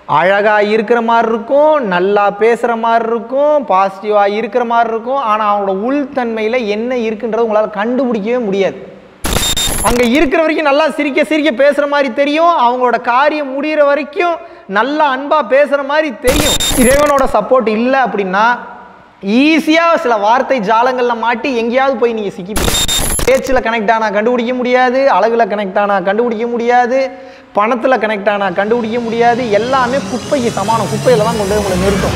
அழகாக இருக்கிற மாதிரி இருக்கும் நல்லா பேசுகிற மாதிரி இருக்கும் பாசிட்டிவாக இருக்கிற மாதிரி இருக்கும் ஆனால் அவங்களோட உள்தன்மையில் என்ன இருக்குன்றது உங்களால் கண்டுபிடிக்கவே முடியாது அங்கே இருக்கிற வரைக்கும் நல்லா சிரிக்க சிரிக்க பேசுகிற மாதிரி தெரியும் அவங்களோட காரியம் முடிகிற வரைக்கும் நல்லா அன்பாக பேசுகிற மாதிரி தெரியும் இறைவனோட சப்போர்ட் இல்லை அப்படின்னா ஈஸியாக சில வார்த்தை ஜாலங்களில் மாட்டி எங்கேயாவது போய் நீங்கள் சிக்கிப்பீங்க பேச்சில் கனெக்ட் ஆனால் கண்டுபிடிக்க முடியாது அழகில் கனெக்ட் ஆனால் கண்டுபிடிக்க முடியாது பணத்தில் கனெக்ட் ஆனால் கண்டுபிடிக்க முடியாது எல்லாமே குப்பைக்கு சமானம் குப்பையில் தான் கொண்டு போய் உங்களை நிறுத்தும்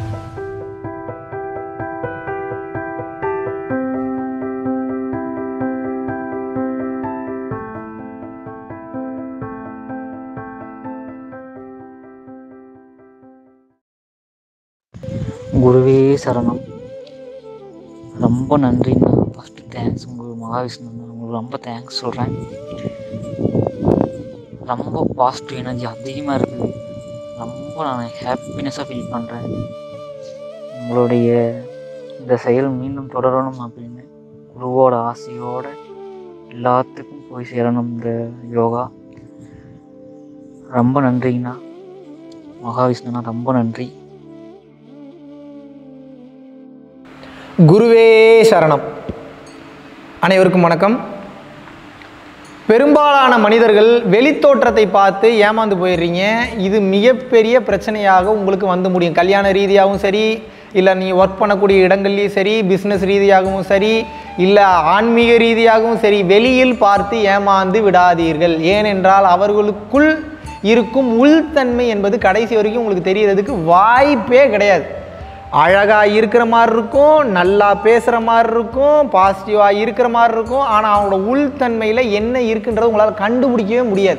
குருவே சரணம் ரொம்ப நன்றிண்ணா ஃபஸ்ட்டு தேங்க்ஸ் உங்களுக்கு மகாவிஷ்ணுண்ணா உங்களுக்கு ரொம்ப தேங்க்ஸ் சொல்கிறேன் ரொம்ப பாசிட்டிவ் எனர்ஜி அதிகமாக இருக்குது ரொம்ப நான் ஹாப்பினஸாக ஃபீல் பண்ணுறேன் உங்களுடைய இந்த செயல் மீண்டும் தொடரணும் அப்படின்னு குருவோட ஆசையோட எல்லாத்துக்கும் போய் சேரணும் இந்த யோகா ரொம்ப நன்றிங்கண்ணா மகாவிஷ்ணுண்ணா ரொம்ப நன்றி குருவே சரணம் அனைவருக்கும் வணக்கம் பெரும்பாலான மனிதர்கள் வெளித்தோற்றத்தை பார்த்து ஏமாந்து போயிடுறீங்க இது மிகப்பெரிய பிரச்சனையாக உங்களுக்கு வந்து முடியும் கல்யாண ரீதியாகவும் சரி இல்லை நீ ஒர்க் பண்ணக்கூடிய இடங்கள்லையும் சரி பிஸ்னஸ் ரீதியாகவும் சரி இல்லை ஆன்மீக ரீதியாகவும் சரி வெளியில் பார்த்து ஏமாந்து விடாதீர்கள் ஏனென்றால் அவர்களுக்குள் இருக்கும் உள்தன்மை என்பது கடைசி வரைக்கும் உங்களுக்கு தெரியறதுக்கு வாய்ப்பே கிடையாது அழகாக இருக்கிற மாதிரி இருக்கும் நல்லா பேசுகிற மாதிரி இருக்கும் பாசிட்டிவாக இருக்கிற மாதிரி இருக்கும் ஆனால் அவங்களோட உள்தன்மையில் என்ன இருக்குன்றது உங்களால் கண்டுபிடிக்கவே முடியாது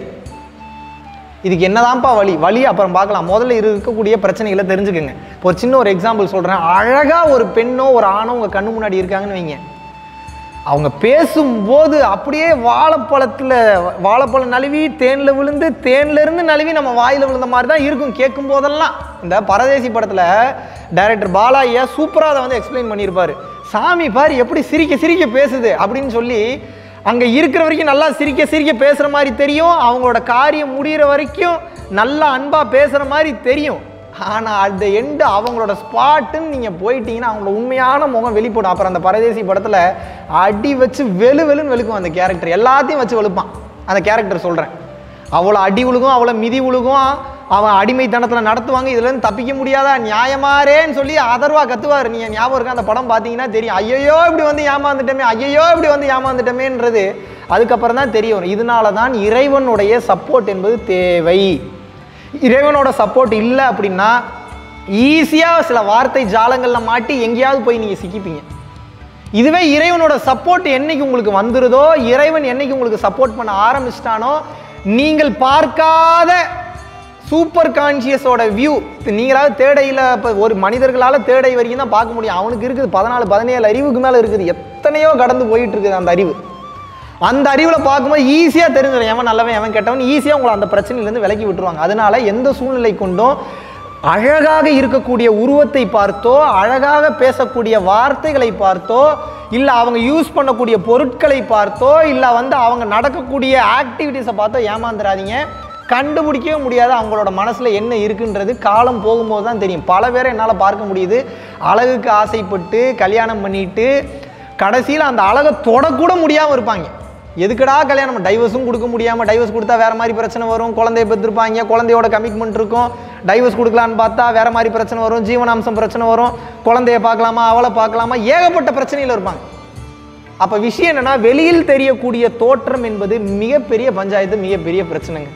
இதுக்கு என்னதான்ப்பா வழி வழி அப்புறம் பார்க்கலாம் முதல்ல இருக்கக்கூடிய பிரச்சனைகளை தெரிஞ்சுக்கோங்க இப்போ ஒரு சின்ன ஒரு எக்ஸாம்பிள் சொல்கிறேன் அழகாக ஒரு பெண்ணோ ஒரு ஆணோ உங்கள் கண்ணு முன்னாடி இருக்காங்கன்னு வைங்க அவங்க பேசும்போது அப்படியே வாழைப்பழத்தில் வாழைப்பழம் நழுவி தேனில் விழுந்து தேன்ல இருந்து நழுவி நம்ம வாயில் விழுந்த மாதிரி தான் இருக்கும் கேட்கும் போதெல்லாம் இந்த பரதேசி படத்தில் டைரக்டர் பாலாயா சூப்பராக அதை வந்து எக்ஸ்பிளைன் பண்ணியிருப்பார் சாமி பாரு எப்படி சிரிக்க சிரிக்க பேசுது அப்படின்னு சொல்லி அங்கே இருக்கிற வரைக்கும் நல்லா சிரிக்க சிரிக்க பேசுகிற மாதிரி தெரியும் அவங்களோட காரியம் முடிகிற வரைக்கும் நல்லா அன்பாக பேசுகிற மாதிரி தெரியும் ஆனால் அந்த எண்டு அவங்களோட ஸ்பாட்டுன்னு நீங்கள் போயிட்டீங்கன்னா அவங்களோட உண்மையான முகம் வெளிப்படும் அப்புறம் அந்த பரதேசி படத்தில் அடி வச்சு வெளு வெளுன்னு வெளுக்கும் அந்த கேரக்டர் எல்லாத்தையும் வச்சு வெளுப்பான் அந்த கேரக்டர் சொல்கிறேன் அவ்வளோ அடி உழுகும் அவ்வளோ மிதி உழுகும் அவன் அடிமைத்தனத்தில் நடத்துவாங்க இதுலேருந்து தப்பிக்க முடியாதா நியாயமாரேன்னு சொல்லி அதர்வா கத்துவார் நீங்கள் ஞாபகம் இருக்கா அந்த படம் பார்த்தீங்கன்னா தெரியும் ஐயையோ இப்படி வந்து ஏமாந்துட்டோமே ஐயையோ இப்படி வந்து ஏமாந்துட்டோமேன்றது அதுக்கப்புறம் தான் தெரிய வரும் இதனால தான் இறைவனுடைய சப்போர்ட் என்பது தேவை இறைவனோட சப்போர்ட் இல்லை அப்படின்னா ஈஸியாக சில வார்த்தை ஜாலங்களில் மாட்டி எங்கேயாவது போய் நீங்கள் சிக்கிப்பீங்க இதுவே இறைவனோட சப்போர்ட் என்னைக்கு உங்களுக்கு வந்துருதோ இறைவன் என்னைக்கு உங்களுக்கு சப்போர்ட் பண்ண ஆரம்பிச்சிட்டானோ நீங்கள் பார்க்காத சூப்பர் கான்சியஸோட வியூ நீங்களாவது தேடையில் இப்போ ஒரு மனிதர்களால் தேடை வரைக்கும் தான் பார்க்க முடியும் அவனுக்கு இருக்குது பதினாலு பதினேழு அறிவுக்கு மேலே இருக்குது எத்தனையோ கடந்து போயிட்டு இருக்குது அந்த அறிவு அந்த அறிவில் பார்க்கும்போது ஈஸியாக தெரிஞ்சிடும் எவன் நல்லவன் எவன் கெட்டவன் ஈஸியாக உங்களை அந்த பிரச்சனையிலேருந்து விலக்கி விட்டுருவாங்க அதனால எந்த சூழ்நிலை கொண்டும் அழகாக இருக்கக்கூடிய உருவத்தை பார்த்தோ அழகாக பேசக்கூடிய வார்த்தைகளை பார்த்தோ இல்லை அவங்க யூஸ் பண்ணக்கூடிய பொருட்களை பார்த்தோ இல்லை வந்து அவங்க நடக்கக்கூடிய ஆக்டிவிட்டீஸை பார்த்தோ ஏமாந்துடாதீங்க கண்டுபிடிக்கவே முடியாது அவங்களோட மனசில் என்ன இருக்குன்றது காலம் போகும்போது தான் தெரியும் பல பேரை என்னால் பார்க்க முடியுது அழகுக்கு ஆசைப்பட்டு கல்யாணம் பண்ணிட்டு கடைசியில் அந்த அழகை தொடக்கூட முடியாமல் இருப்பாங்க எதுக்குடா கல்யாணம் டைவர்ஸும் கொடுக்க முடியாமல் டைவர்ஸ் கொடுத்தா வேறு மாதிரி பிரச்சனை வரும் குழந்தைய பெற்றிருப்பாங்க குழந்தையோட கமிட்மெண்ட் இருக்கும் டைவர்ஸ் கொடுக்கலான்னு பார்த்தா வேறு மாதிரி பிரச்சனை வரும் ஜீவனாம்சம் பிரச்சனை வரும் குழந்தைய பார்க்கலாமா அவளை பார்க்கலாமா ஏகப்பட்ட பிரச்சனையில் இருப்பாங்க அப்போ விஷயம் என்னென்னா வெளியில் தெரியக்கூடிய தோற்றம் என்பது மிகப்பெரிய பஞ்சாயத்து மிகப்பெரிய பிரச்சனைங்க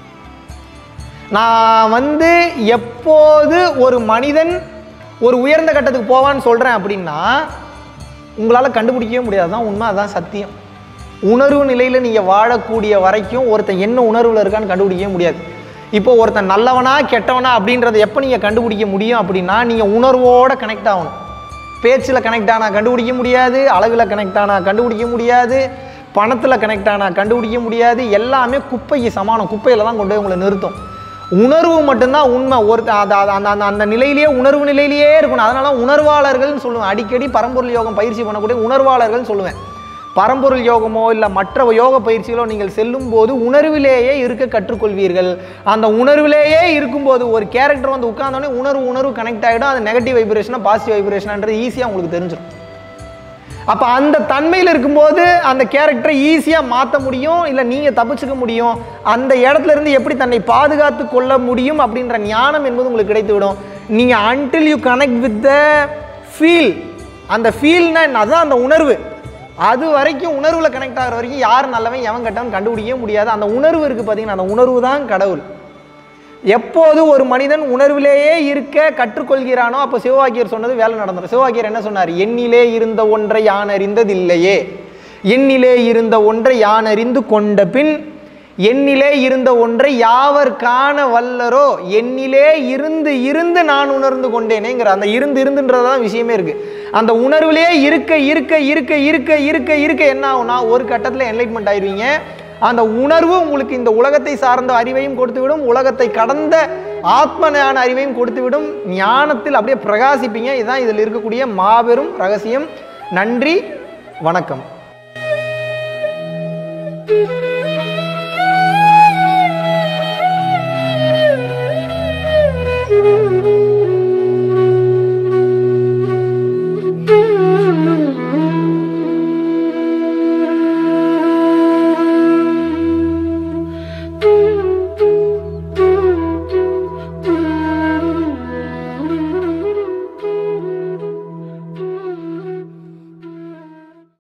நான் வந்து எப்போது ஒரு மனிதன் ஒரு உயர்ந்த கட்டத்துக்கு போவான்னு சொல்கிறேன் அப்படின்னா உங்களால் கண்டுபிடிக்கவே முடியாது தான் உண்மை அதான் சத்தியம் உணர்வு நிலையில் நீங்கள் வாழக்கூடிய வரைக்கும் ஒருத்தன் என்ன உணர்வில் இருக்கான்னு கண்டுபிடிக்கவே முடியாது இப்போ ஒருத்தன் நல்லவனா கெட்டவனா அப்படின்றத எப்போ நீங்கள் கண்டுபிடிக்க முடியும் அப்படின்னா நீங்கள் உணர்வோட கனெக்ட் ஆகணும் பேச்சில் கனெக்ட் ஆனால் கண்டுபிடிக்க முடியாது அழகில் கனெக்ட் ஆனால் கண்டுபிடிக்க முடியாது பணத்தில் கனெக்ட் ஆனால் கண்டுபிடிக்க முடியாது எல்லாமே குப்பைக்கு சமானம் குப்பையில் தான் கொண்டு போய் உங்களை நிறுத்தும் உணர்வு மட்டும்தான் உண்மை ஒரு அந்த அந்த- அந்த அந்த அந்த நிலையிலேயே உணர்வு நிலையிலேயே இருக்கணும் அதனால உணர்வாளர்கள்னு சொல்லுவேன் அடிக்கடி பரம்பொருள் யோகம் பயிற்சி பண்ணக்கூடிய உணர்வாளர்கள்னு சொல்லுவேன் பரம்பொருள் யோகமோ இல்லை மற்ற யோக பயிற்சிகளோ நீங்கள் செல்லும் போது உணர்விலேயே இருக்க கற்றுக்கொள்வீர்கள் அந்த உணர்விலேயே இருக்கும்போது ஒரு கேரக்டர் வந்து உட்கார்ந்தோடனே உணர்வு உணர்வு கனெக்ட் ஆகிடும் அது நெகட்டிவ் வைப்ரேஷனாக பாசிட்டிவ் வைப்ரேஷனான்றது ஈஸியாக உங்களுக்கு தெரிஞ்சிடும் அப்போ அந்த தன்மையில் இருக்கும்போது அந்த கேரக்டரை ஈஸியாக மாற்ற முடியும் இல்லை நீங்கள் தப்பிச்சுக்க முடியும் அந்த இடத்துல இருந்து எப்படி தன்னை பாதுகாத்து கொள்ள முடியும் அப்படின்ற ஞானம் என்பது உங்களுக்கு கிடைத்துவிடும் நீங்கள் until you connect with the feel அந்த ஃபீல்னா என்ன அதுதான் அந்த உணர்வு அது வரைக்கும் உணர்வில் கனெக்ட் ஆகிற வரைக்கும் யார் நல்லவன் எவன் கெட்டவன் கண்டுபிடிக்கவே முடியாது அந்த உணர்வு இருக்குது பார்த்தீங்கன்னா அந்த உணர்வு தான் கடவுள் எப்போது ஒரு மனிதன் உணர்விலேயே இருக்க கற்றுக்கொள்கிறானோ அப்போ சிவவாக்கியர் சொன்னது வேலை நடந்துடும் சிவவாக்கியர் என்ன சொன்னார் எண்ணிலே இருந்த ஒன்றை யான் அறிந்ததில்லையே எண்ணிலே இருந்த ஒன்றை யான் அறிந்து கொண்ட பின் எண்ணிலே இருந்த ஒன்றை யாவர் காண வல்லரோ எண்ணிலே இருந்து இருந்து நான் உணர்ந்து கொண்டேனேங்கிற அந்த இருந்து இருந்துன்றதான் விஷயமே இருக்கு அந்த உணர்விலேயே இருக்க இருக்க இருக்க இருக்க இருக்க இருக்க என்ன ஆகும்னா ஒரு கட்டத்தில் என்லைட்மெண்ட் ஆயிடுவீங்க அந்த உணர்வு உங்களுக்கு இந்த உலகத்தை சார்ந்த அறிவையும் கொடுத்துவிடும் உலகத்தை கடந்த ஆத்ம ஞான அறிவையும் கொடுத்துவிடும் ஞானத்தில் அப்படியே பிரகாசிப்பீங்க இதுதான் இதில் இருக்கக்கூடிய மாபெரும் ரகசியம் நன்றி வணக்கம் thank you